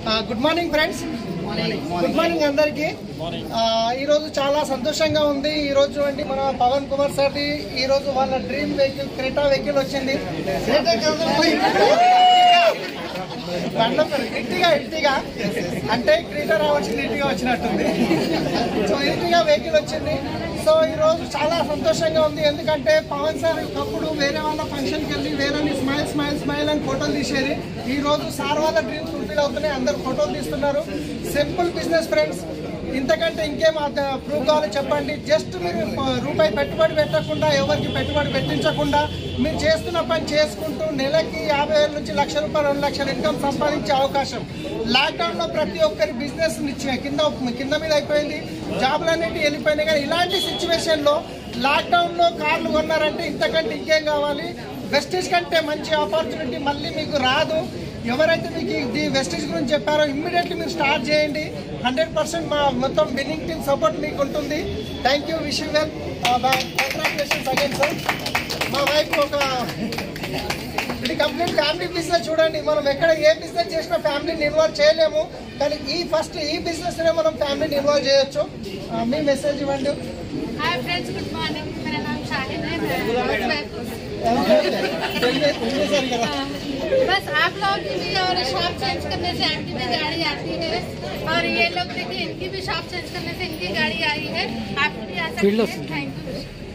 good morning friends good morning అందరికి ఈ రోజు చాలా సంతోషంగా ఉంది ఈ రోజు అండి మన పవన్ కుమార్ సార్ది ఈ రోజు వాళ్ళ డ్రీమ్ వెహికల్ క్రెటా వెహికల్ వచ్చింది క్రెటా కాదు, బండ్ల పేరు ఇట్టిగా ఇట్టిగా అంటే క్రీటా రావాల్సింది ఇట్టిగా వచ్చినట్టుంది సో ఇట్టిగా వెహికల్ వచ్చింది సో ఈ రోజు చాలా సంతోషంగా ఉంది ఎందుకంటే పవన్ సార్ ఒకప్పుడు వేరే వాళ్ళ ఫంక్షన్కి వెళ్ళి వేరే స్మైల్ స్మైల్ స్మైల్ అని ఫోటోలు తీసేది ఈ రోజు సార్ వాళ్ళ డ్రీమ్స్ ఫుల్ఫిల్ అవుతున్నాయి అందరు ఫోటోలు తీస్తున్నారు సింపుల్ బిజినెస్ ఫ్రెండ్స్ ఇంతకంటే ఇంకేం ప్రూఫ్ కావాలో చెప్పండి జస్ట్ మీరు రూపాయి పెట్టుబడి పెట్టకుండా ఎవరికి పెట్టుబడి పెట్టించకుండా మీరు చేస్తున్న పని చేసుకుంటూ నెలకి యాభై వేల నుంచి లక్ష రూపాయలు రెండు లక్షల ఇన్కమ్ సంపాదించే అవకాశం లాక్డౌన్ లో ప్రతి ఒక్కరి బిజినెస్ కింద కింద మీద అయిపోయింది జాబ్లు అనేవి వెళ్ళిపోయినాయి కానీ ఇలాంటి సిచ్యువేషన్ లో లాక్డౌన్ లో కార్లు కొన్నారంటే ఇంతకంటే ఇంకేం కావాలి వెస్టేజ్ కంటే మంచి ఆపర్చునిటీ మళ్ళీ మీకు రాదు ఎవరైతే మీకు ఇది వెస్టేజ్ గురించి చెప్పారో ఇమ్మీడియట్లీ మీరు స్టార్ట్ చేయండి హండ్రెడ్ పర్సెంట్ మా మొత్తం విన్నింగ్ టీమ్ సపోర్ట్ మీకు ఉంటుంది thank you wish well congratulations again sir మా వైపు ఒక ఇది కంప్లీట్ ఫ్యామిలీ బిజినెస్ చూడండి మనం ఎక్కడ ఏ బిజినెస్ చేసినా ఫ్యామిలీని ఇన్వాల్వ్ చేయలేము కానీ ఈ ఫస్ట్ ఈ బిజినెస్ నే మనం ఫ్యామిలీని ఇన్వాల్వ్ చేయొచ్చు ఆ, మీ మెసేజ్ ఇవ్వండి हाय फ्रेंड्स गुड मॉर्निंग मेरा नाम शाहिद है मैं हाउस సరి కదా बस आप लोग की भी और शॉप चेंज करने से आपकी भी गाड़ी आती है और ये लोग देखिए इनकी भी शॉप चेंज करने से इनकी गाड़ी आई है आपकी भी आ सकती है थैंक यू